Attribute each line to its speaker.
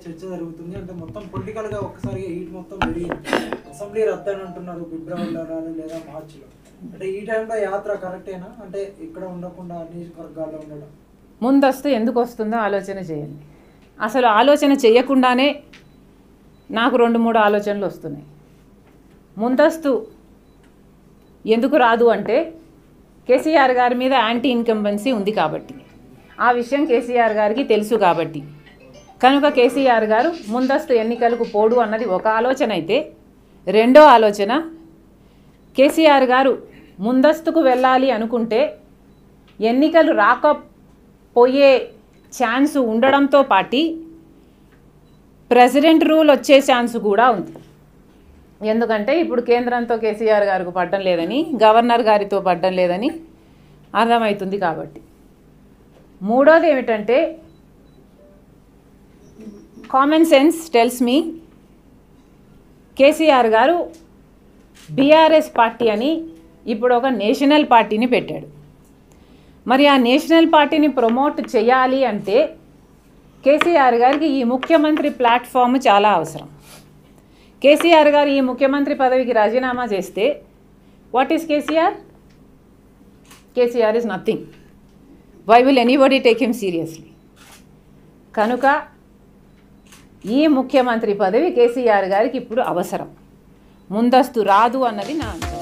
Speaker 1: చర్చ జరుగుతుంది అంటే మొత్తం పొలిటికల్ గా ఒక్కసారిగా హీట్ మొత్తం పెరిగింది అసెంబ్లీ రద్దు అని అంటున్నారు ఫిబ్రవరిలో రాలి లేదా మార్చిలో అంటే ఈ టైంలో యాత్ర కరెక్టేనా అంటే ఇక్కడ ఉండకుండా నియోజకవర్గాల్లో ఉండడం
Speaker 2: ముందస్తు ఎందుకు వస్తుందో ఆలోచన చేయండి అసలు ఆలోచన చేయకుండానే నాకు రెండు మూడు ఆలోచనలు వస్తున్నాయి ముందస్తు ఎందుకు రాదు అంటే కేసీఆర్ గారి మీద యాంటీ ఇన్కంబెన్సీ ఉంది కాబట్టి ఆ విషయం కేసీఆర్ గారికి తెలుసు కాబట్టి కనుక కేసీఆర్ గారు ముందస్తు ఎన్నికలకు పోడు అన్నది ఒక ఆలోచన అయితే రెండో ఆలోచన కేసీఆర్ గారు ముందస్తుకు వెళ్ళాలి అనుకుంటే ఎన్నికలు రాకపోయే ఛాన్స్ ఉండడంతో పాటి ప్రెసిడెంట్ రూల్ వచ్చే ఛాన్స్ కూడా ఉంది ఎందుకంటే ఇప్పుడు కేంద్రంతో కేసీఆర్ గారికి పడ్డం లేదని గవర్నర్ గారితో పడ్డం లేదని అర్థమవుతుంది కాబట్టి మూడోది ఏమిటంటే common sense tells me KCR గారు బీఆర్ఎస్ పార్టీ అని ఇప్పుడు ఒక నేషనల్ పార్టీని పెట్టాడు మరి ఆ నేషనల్ పార్టీని ప్రమోట్ చేయాలి అంటే కేసీఆర్ గారికి ఈ ముఖ్యమంత్రి ప్లాట్ఫామ్ చాలా అవసరం కేసీఆర్ గారు ఈ ముఖ్యమంత్రి పదవికి రాజీనామా చేస్తే what is KCR KCR is nothing why will anybody take him seriously కనుక ఈ ముఖ్యమంత్రి పదవి కేసీఆర్ గారికి ఇప్పుడు అవసరం ముందస్తు రాదు అన్నది నా అంచనా